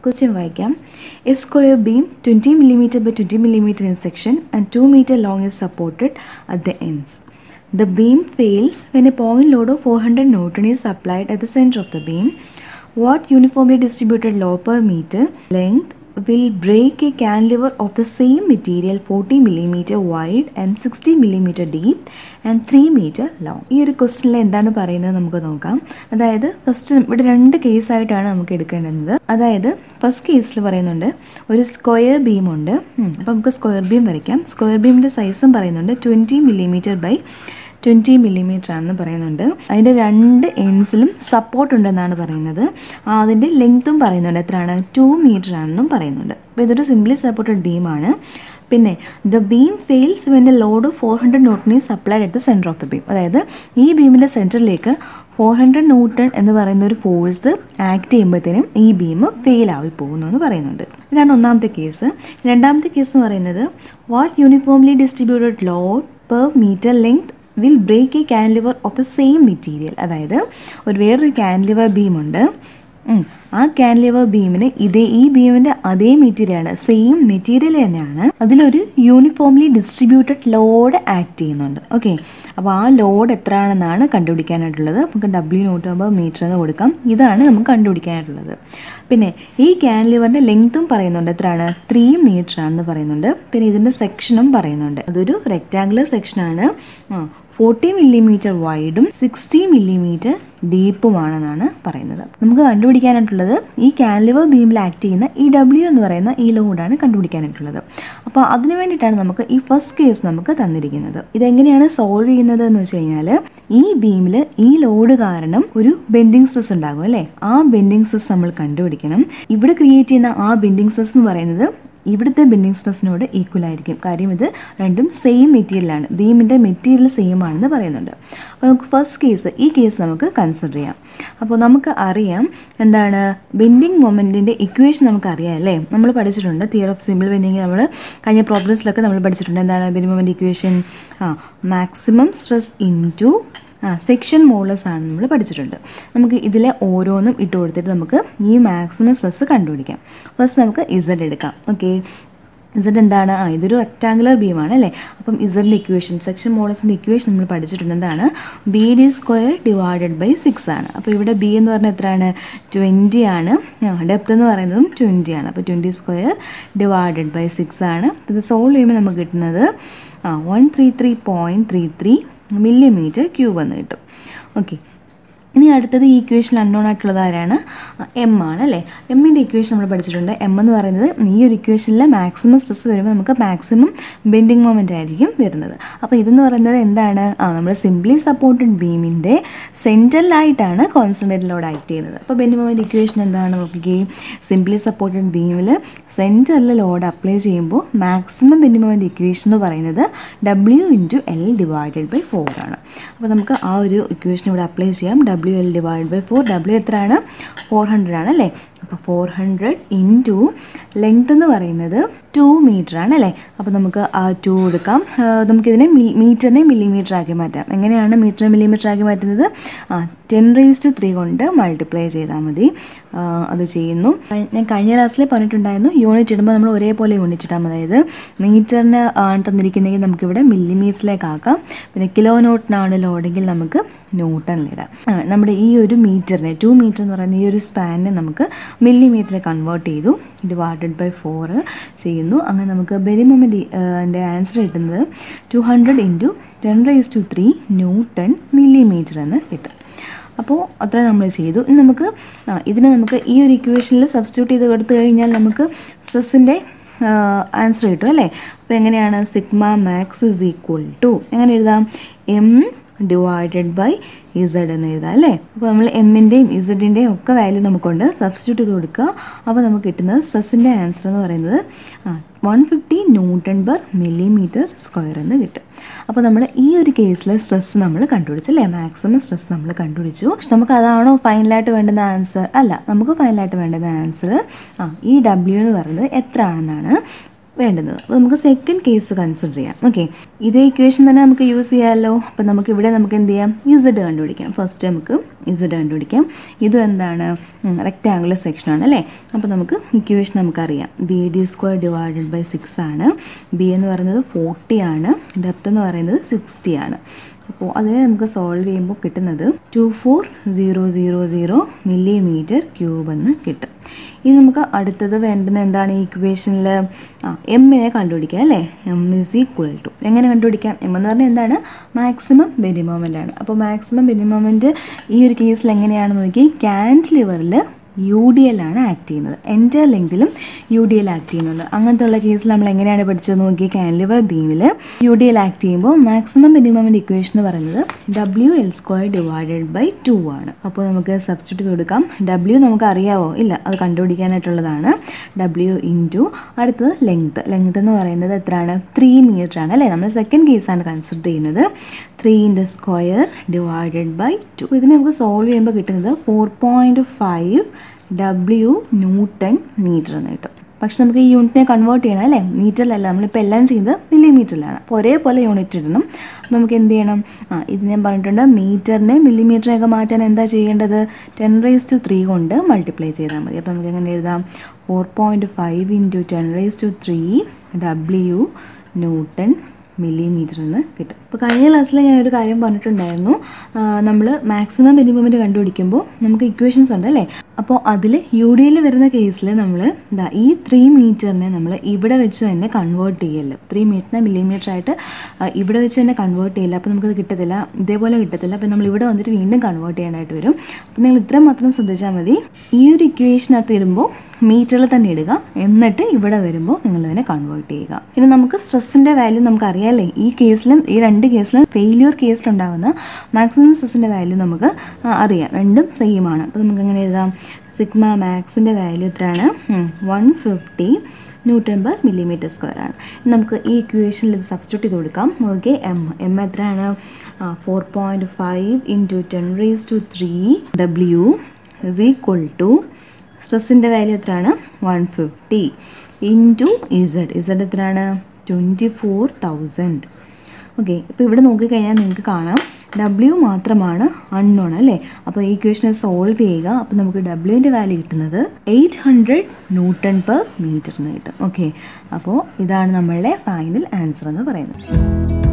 Question വായിക്കാം a square beam twenty millimetre by twenty millimetre in section and two metre long is supported at the ends The beam fails when a point load of 400 Newton is applied at the center of the beam. What uniformly distributed load per meter length will break a cantilever of the same material 40 mm wide and 60 mm deep and 3 meter long? ഈ ഒരു ക്വസ്റ്റിനിൽ എന്താണ് പറയുന്നത് നമുക്ക് നോക്കാം അതായത് first ഇവിടെ രണ്ട് കേസായിട്ടാണ് നമുക്ക് എടുക്കേണ്ടത് അതായത് ഫസ്റ്റ് കേസിൽ പറയുന്നുണ്ട് ഒരു സ്ക്വയർ ബീം ഉണ്ട് അപ്പോൾ നമുക്ക് സ്ക്വയർ ബീം വരയ്ക്കാം സ്ക്വയർ ബീമിൻ്റെ സൈസും പറയുന്നുണ്ട് twenty millimetre by twenty millimetre ആണെന്ന് പറയുന്നുണ്ട് അതിൻ്റെ രണ്ട് എൻഡ്സിലും സപ്പോർട്ട് ഉണ്ടെന്നാണ് പറയുന്നത് ആ, അതിൻ്റെ ലെങ്ത്തും പറയുന്നുണ്ട് എത്രയാണ് ടു മീറ്റർ ആണെന്നും പറയുന്നുണ്ട് അപ്പോൾ ഇതൊരു സിംപ്ലി സപ്പോർട്ടഡ് ബീമാണ് പിന്നെ the beam fails when a load four hundred newton is supplied at the centre of the beam അതായത് ഈ ബീമിൻ്റെ സെൻറ്ററിലേക്ക് ഫോർ ഹൺഡ്രഡ് ന്യൂട്ടൺ എന്ന് പറയുന്ന ഒരു ഫോഴ്സ് ആക്ട് ചെയ്യുമ്പോഴത്തേനും ഈ ബീം ഫെയിൽ ആയി പോകുന്നു എന്ന് പറയുന്നുണ്ട് ഇതാണ് ഒന്നാമത്തെ കേസ് രണ്ടാമത്തെ കേസ് എന്ന് പറയുന്നത് what uniformly distributed load per metre length will break a cantilever of the same material അതായത് ഒരു വേറൊരു കാൻലിവർ ബീമുണ്ട് ഉം. ആ കാൻലിവർ ബീമിന് ഇതേ ഈ ബീമിൻ്റെ അതേ മെറ്റീരിയലാണ് സെയിം മെറ്റീരിയൽ തന്നെയാണ് അതിലൊരു യൂണിഫോംലി ഡിസ്ട്രിബ്യൂട്ടഡ് ലോഡ് ആക്ട് ചെയ്യുന്നുണ്ട് ഓക്കെ അപ്പോൾ ആ ലോഡ് എത്രയാണെന്നാണ് കണ്ടുപിടിക്കാനായിട്ടുള്ളത് നമുക്ക് ഡബ്ല്യു നോട്ട് ആകുമ്പോൾ മീറ്റർ എന്ന് കൊടുക്കാം ഇതാണ് നമുക്ക് കണ്ടുപിടിക്കാനായിട്ടുള്ളത് പിന്നെ ഈ കാൻലിവറിൻ്റെ ലെങ്ത്തും പറയുന്നുണ്ട് എത്രയാണ് ത്രീ മീറ്റർ ആണെന്ന് പറയുന്നുണ്ട് പിന്നെ ഇതിൻ്റെ സെക്ഷനും പറയുന്നുണ്ട് അതൊരു റെക്റ്റാങ്കുലർ സെക്ഷനാണ് ഫോർട്ടി മില്ലിമീറ്റർ വൈഡും സിക്സ്റ്റി മില്ലിമീറ്റർ ഡീപ്പുമാണെന്നാണ് പറയുന്നത് നമുക്ക് കണ്ടുപിടിക്കാനായിട്ടുള്ളത് ഈ കാൻലിവർ ബീമിൽ ആക്ട് ചെയ്യുന്ന ഈ ഡബ്ല്യു എന്ന് പറയുന്ന ഈ ലോഡാണ് കണ്ടുപിടിക്കാനായിട്ടുള്ളത് അപ്പോൾ അതിന് വേണ്ടിയിട്ടാണ് നമുക്ക് ഈ ഫസ്റ്റ് കേസ് നമുക്ക് തന്നിരിക്കുന്നത് ഇതെങ്ങനെയാണ് സോൾവ് ചെയ്യുന്നത് എന്ന് വെച്ച് കഴിഞ്ഞാൽ ഈ ബീമിൽ ഈ ലോഡ് കാരണം ഒരു ബെൻഡിങ് സ്ട്രെസ് ഉണ്ടാകും അല്ലേ ആ ബെൻഡിങ് സ്ട്രെസ് നമ്മൾ കണ്ടുപിടിക്കണം ഇവിടെ ക്രിയേറ്റ് ചെയ്യുന്ന ആ ബെൻഡിങ് സ്ട്രെസ് എന്ന് പറയുന്നത് ഇവിടുത്തെ ബെൻഡിങ് സ്ട്രെസ്സിനോട് ഈക്വൽ ആയിരിക്കും കാര്യം ഇത് രണ്ടും സെയിം മെറ്റീരിയലാണ് ബീമിൻ്റെ മെറ്റീരിയൽ സെയിം ആണെന്ന് പറയുന്നുണ്ട് അപ്പോൾ നമുക്ക് ഫസ്റ്റ് കേസ് ഈ കേസ് നമുക്ക് കൺസിഡർ ചെയ്യാം അപ്പോൾ നമുക്ക് അറിയാം എന്താണ് ബെൻഡിങ് മൊമെൻറ്റിൻ്റെ ഇക്വേഷൻ നമുക്ക് അറിയാം അല്ലേ നമ്മൾ പഠിച്ചിട്ടുണ്ട് തിയർ ഓഫ് സിമ്പിൾ ബെൻഡിങ് നമ്മൾ കഴിഞ്ഞ പ്രോബ്ലംസിലൊക്കെ നമ്മൾ പഠിച്ചിട്ടുണ്ട് എന്താണ് ബെൻഡിങ് മൊമെൻറ്റ് ഇക്വേഷൻ ആ മാക്സിമം സ്ട്രെസ് ഇൻ ടു ആ സെക്ഷൻ മോളസ് ആണ് നമ്മൾ പഠിച്ചിട്ടുണ്ട് നമുക്ക് ഇതിലെ ഓരോന്നും ഇട്ട് കൊടുത്തിട്ട് നമുക്ക് ഈ മാക്സിമം സ്ട്രെസ് കണ്ടുപിടിക്കാം ഫസ്റ്റ് നമുക്ക് ഇസഡ് എടുക്കാം ഓക്കെ ഇസഡ് എന്താണ് ആ ഇതൊരു റെക്റ്റാങ്കുലർ ബീമാണ് അല്ലേ അപ്പം ഇസഡിൻ്റെ ഇക്വേഷൻ സെക്ഷൻ മോളസിൻ്റെ ഇക്വേഷൻ നമ്മൾ പഠിച്ചിട്ടുണ്ട് എന്താണ് B D square divided by six ആണ് അപ്പോൾ ഇവിടെ ബി എന്ന് പറഞ്ഞാൽ എത്രയാണ് ട്വൻറ്റി ആണ് ഡെപ്ത് എന്ന് പറയുന്നതും ട്വൻറ്റി ആണ് അപ്പോൾ twenty square divided by six ആണ് ഇത് സോൾവ് ചെയ്യുമ്പോൾ നമുക്ക് കിട്ടുന്നത് ആ one three three point three three millimetre cube എന്ന് കിട്ടും ഓക്കെ ഇനി അടുത്തത് ഈ ഇക്വേഷൻ അൺനോൺ ആയിട്ടുള്ളത് ആരാണ് എം ആണ് അല്ലേ എമ്മിൻ്റെ ഇക്വേഷൻ നമ്മൾ പഠിച്ചിട്ടുണ്ട് എം എന്ന് പറയുന്നത് ഈ ഒരു ഇക്വേഷനിൽ മാക്സിമം സ്ട്രെസ് വരുമ്പോൾ നമുക്ക് മാക്സിമം ബെൻഡിങ് മൊമെൻ്റ് ആയിരിക്കും വരുന്നത് അപ്പോൾ ഇതെന്ന് പറയുന്നത് എന്താണ് ആ നമ്മൾ സിംപ്ലി സപ്പോർട്ടഡ് ബീമിൻ്റെ സെൻറ്ററിലായിട്ടാണ് കോൺസെൻട്രേറ്റ് ലോഡ് ആക്ട് ചെയ്യുന്നത് അപ്പോൾ ബെൻഡിങ് മൊമെൻ്റ് ഇക്വേഷൻ എന്താണ് നോക്കുകയും സിംപ്ലി സപ്പോർട്ടഡ് ബീമിൽ സെൻറ്ററിൽ ലോഡ് അപ്ലൈ ചെയ്യുമ്പോൾ മാക്സിമം ബെൻഡിങ് മൊമെൻ്റ് ഇക്വേഷൻ എന്ന് പറയുന്നത് W into L divided by four ആണ് അപ്പോൾ നമുക്ക് ആ ഒരു ഇക്വേഷൻ ഇവിടെ അപ്ലൈ ചെയ്യാം W L divide by four W എത്രയാണ് ഫോർ ഹൺഡ്രഡ് ആണ് അല്ലേ അപ്പോൾ ഫോർ ഹൺഡ്രഡ് ഇൻറ്റു ലെങ്ത് എന്ന് പറയുന്നത് ടു മീറ്റർ ആണ് അല്ലേ അപ്പോൾ നമുക്ക് ആ ടു കൊടുക്കാം ആ, നമുക്കിതിനെ മി മീറ്ററിനെ മില്ലിമീറ്റർ ആക്കി മാറ്റാം എങ്ങനെയാണ് മീറ്ററിനെ മില്ലിമീറ്റർ ആക്കി മാറ്റുന്നത് ആ ടെൻ റേസ് ടു ത്രീ കൊണ്ട് മൾട്ടിപ്ലൈ ചെയ്താൽ മതി ആ, അത് ചെയ്യുന്നു കഴി- ഞാൻ കഴിഞ്ഞ ക്ലാസ്സിൽ പറഞ്ഞിട്ടുണ്ടായിരുന്നു യൂണിറ്റ് ഇടുമ്പോൾ നമ്മൾ ഒരേപോലെ യൂണിറ്റ് ഇടാം അതായത് മീറ്ററിന് ആണ് തന്നിരിക്കുന്നെങ്കിൽ നമുക്കിവിടെ മില്ലിമീറ്ററിലേക്ക് ആക്കാം പിന്നെ കിലോ നോട്ടിനാണ് ലോഡെങ്കിൽ നമുക്ക് ന്യൂട്ടണിലിടാം ആ, നമ്മുടെ ഈ ഒരു മീറ്ററിനെ ടു മീറ്റർ എന്ന് പറയുന്ന ഈ ഒരു സ്പാനിനെ നമുക്ക് മില്ലിമീറ്ററിൽ കൺവേർട്ട് ചെയ്തു ഡിവൈഡഡ് ബൈ ഫോർ ചെയ്യുന്നു അങ്ങനെ നമുക്ക് ബെരി മൊമെൻ്റ് എൻ്റെ ആൻസർ കിട്ടുന്നത് two hundred into ten raise to three newton millimetre എന്ന് കിട്ടും അപ്പോൾ അത്ര നമ്മൾ ചെയ്തു ഇനി നമുക്ക് ആ, ഇതിനെ നമുക്ക് ഈ ഒരു ഇക്വേഷനിൽ സബ്സ്റ്റിറ്റ്യൂട്ട് ചെയ്ത് കൊടുത്തു കഴിഞ്ഞാൽ നമുക്ക് സ്ട്രെസ്സിൻ്റെ ആൻസർ കിട്ടും അല്ലേ അപ്പോൾ എങ്ങനെയാണ് sigma max is equal to എങ്ങനെ എഴുതാം എം ഡിവൈഡഡ് ബൈ ഇസഡ് എന്ന് എഴുതാം അല്ലേ അപ്പോൾ നമ്മൾ എമ്മിൻ്റെയും ഇസഡിൻ്റെയും ഒക്കെ വാല്യൂ നമുക്കുണ്ട് സബ്സ്റ്റിറ്റ്യൂട്ട് ചെയ്ത് കൊടുക്കുക അപ്പോൾ നമുക്ക് കിട്ടുന്നത് സ്ട്രെസ്സിൻ്റെ ആൻസർ എന്ന് പറയുന്നത് one fifty newton per millimetre square എന്ന് കിട്ടും അപ്പോൾ നമ്മൾ ഈ ഒരു കേസിൽ സ്ട്രെസ് നമ്മൾ കണ്ടുപിടിച്ചു അല്ലേ മാക്സിമം സ്ട്രെസ് നമ്മൾ കണ്ടുപിടിച്ചു പക്ഷെ നമുക്ക് അതാണോ ഫൈനലായിട്ട് വേണ്ടുന്ന ആൻസർ അല്ല നമുക്ക് ഫൈനലായിട്ട് വേണ്ടുന്ന ആൻസർ ആ ഈ ഡബ്ല്യു എന്ന് പറയുന്നത് എത്ര ആണെന്നാണ് വേണ്ടുന്നത് അപ്പോൾ നമുക്ക് സെക്കൻഡ് കേസ് കൺസിഡർ ചെയ്യാം ഓക്കെ ഇതേ ഇക്വേഷൻ തന്നെ നമുക്ക് യൂസ് ചെയ്യാമല്ലോ അപ്പോൾ നമുക്ക് ഇവിടെ നമുക്ക് എന്ത് ചെയ്യാം ഇസഡ് കണ്ടുപിടിക്കാം ഫസ്റ്റ് നമുക്ക് ഇസഡ് കണ്ടുപിടിക്കാം ഇതും എന്താണ് റെക്റ്റാങ്കുലർ സെക്ഷനാണ് അല്ലേ അപ്പോൾ നമുക്ക് ഇക്വേഷൻ നമുക്കറിയാം B D square divided by six ആണ് ബി എന്ന് പറയുന്നത് ഫോർട്ടി ആണ് ഡെപ്ത് എന്ന് പറയുന്നത് സിക്സ്റ്റി ആണ് അപ്പോൾ അതിനെ നമുക്ക് സോൾവ് ചെയ്യുമ്പോൾ കിട്ടുന്നത് two four zero zero zero millimetre cube എന്ന് കിട്ടും ഇനി നമുക്ക് അടുത്തത് വേണ്ടുന്ന എന്താണ് ഈ ഇക്വേഷനിൽ ആ എമ്മിനെ കണ്ടുപിടിക്കുക അല്ലേ എം ഇസ് ഈക്വൽ ടു എങ്ങനെ കണ്ടുപിടിക്കാം എം എന്ന് പറഞ്ഞാൽ എന്താണ് മാക്സിമം ബെനിമോമെൻ്റ് ആണ് അപ്പോൾ മാക്സിമം ബെനിമോമെൻറ്റ് ഈ ഒരു കേസിൽ എങ്ങനെയാണെന്ന് നോക്കി ക്യാൻറ്റിലിവറിൽ യു ഡി എൽ ആണ് ആക്ട് ചെയ്യുന്നത് എൻ്റെ ലെങ്തിലും യു ഡി എൽ ആക്ട് ചെയ്യുന്നുണ്ട് അങ്ങനത്തെ ഉള്ള കേസിൽ നമ്മൾ എങ്ങനെയാണ് പഠിച്ചത് നോക്കി കാൻലിവർ ബീമിൽ യു ഡി എൽ ആക്ട് ചെയ്യുമ്പോൾ മാക്സിമം മിനിമം ഇക്വേഷൻ എന്ന് പറയുന്നത് W L square divided by two ആണ് അപ്പോൾ നമുക്ക് സബ്സ്റ്റിറ്റ്യൂട്ട് കൊടുക്കാം ഡബ്ല്യു നമുക്ക് അറിയാവോ ഇല്ല അത് കണ്ടുപിടിക്കാനായിട്ടുള്ളതാണ് ഡബ്ല്യു ഇൻറ്റു അടുത്തത് ലെങ്ത് ലെങ്ത് എന്ന് പറയുന്നത് എത്രയാണ് ത്രീ മീറ്റർ ആണ് അല്ലേ നമ്മൾ സെക്കൻഡ് കേസാണ് കൺസിഡർ ചെയ്യുന്നത് three into square divided by two ഇതിനെ നമുക്ക് സോൾവ് ചെയ്യുമ്പോൾ കിട്ടുന്നത് four point five W newton metre എന്ന് കിട്ടും പക്ഷെ നമുക്ക് ഈ യൂണിറ്റിനെ കൺവേർട്ട് ചെയ്യണം അല്ലേ മീറ്ററിലല്ല നമ്മളിപ്പോൾ എല്ലാം ചെയ്യുന്നത് മില്ലിമീറ്ററിലാണ് അപ്പോൾ ഒരേപോലെ യൂണിറ്റ് ഇടണം അപ്പോൾ നമുക്ക് എന്ത് ചെയ്യണം ആ ഇത് ഞാൻ പറഞ്ഞിട്ടുണ്ട് മീറ്ററിനെ മില്ലിമീറ്ററിനൊക്കെ മാറ്റാൻ എന്താ ചെയ്യേണ്ടത് ടെൻ റേസ് ടു ത്രീ കൊണ്ട് മൾട്ടിപ്ലൈ ചെയ്താൽ മതി അപ്പോൾ നമുക്ക് എങ്ങനെ എഴുതാം four point five into ten raise to three W newton millimetre എന്ന് കിട്ടും അപ്പോൾ കഴിഞ്ഞ ക്ലാസ്സിൽ ഞാൻ ഒരു കാര്യം പറഞ്ഞിട്ടുണ്ടായിരുന്നു നമ്മൾ മാക്സിമം മിനിമമിൻ്റെ കണ്ടുപിടിക്കുമ്പോൾ നമുക്ക് ഇക്വേഷൻസ് ഉണ്ട് അല്ലേ അപ്പോൾ അതിൽ യു ഡിയിൽ വരുന്ന കേസിൽ നമ്മൾ ഇതാ ഈ ത്രീ മീറ്ററിനെ നമ്മൾ ഇവിടെ വെച്ച് തന്നെ കൺവേർട്ട് ചെയ്യല്ലോ ത്രീ മീറ്ററിനെ മില്ലിമീറ്റർ ആയിട്ട് ആ, ഇവിടെ വെച്ച് തന്നെ കൺവേർട്ട് ചെയ്യില്ല അപ്പോൾ നമുക്കത് കിട്ടത്തില്ല ഇതേപോലെ കിട്ടത്തില്ല അപ്പോൾ നമ്മൾ ഇവിടെ വന്നിട്ട് വീണ്ടും കൺവേർട്ട് ചെയ്യാനായിട്ട് വരും അപ്പോൾ നിങ്ങൾ ഇത്ര മാത്രം ശ്രദ്ധിച്ചാൽ മതി ഈ ഒരു ഇക്വേഷനകത്ത് ഇടുമ്പോൾ മീറ്ററിൽ തന്നെ ഇടുക എന്നിട്ട് ഇവിടെ വരുമ്പോൾ നിങ്ങൾ ഇതിനെ കൺവേർട്ട് ചെയ്യുക ഇനി നമുക്ക് സ്ട്രെസ്സിൻ്റെ വാല്യൂ നമുക്ക് അറിയാമല്ലേ ഈ കേസിലും ഈ രണ്ട് കേസിലും ഫെയിലിയർ കേസിലുണ്ടാകുന്ന മാക്സിമം സ്ട്രെസ്സിൻ്റെ വാല്യൂ നമുക്ക് ആ, അറിയാം രണ്ടും സെയിം ആണ് അപ്പോൾ നമുക്ക് എങ്ങനെ എഴുതാം സിഗ്മ മാക്സിൻ്റെ വാല്യൂ എത്രയാണ് one fifty newton per millimetre square ആണ് ഇനി നമുക്ക് ഈ ഇക്വേഷനിൽ ഇത് സബ്സ്റ്റിറ്റ്യൂട്ട് ചെയ്ത് കൊടുക്കാം ഓക്കെ എം എം എത്രയാണ് four point five into ten raise to three W is equal to സ്ട്രെസ്സിൻ്റെ വാല്യൂ എത്രയാണ് one fifty into Z Z എത്രയാണ് ട്വൻറ്റി ഫോർ തൗസൻഡ് ഓക്കെ ഇപ്പോൾ ഇവിടെ നോക്കിക്കഴിഞ്ഞാൽ നിങ്ങൾക്ക് കാണാം ഡബ്ല്യു മാത്രമാണ് അൺനോൺ അല്ലേ അപ്പോൾ ഈ ഇക്വേഷനെ സോൾവ് ചെയ്യുക അപ്പോൾ നമുക്ക് ഡബ്ല്യുവിൻ്റെ വാല്യൂ കിട്ടുന്നത് eight hundred newton per metre എന്ന് കിട്ടും ഓക്കെ അപ്പോൾ ഇതാണ് നമ്മളുടെ ഫൈനൽ ആൻസർ എന്ന് പറയുന്നത്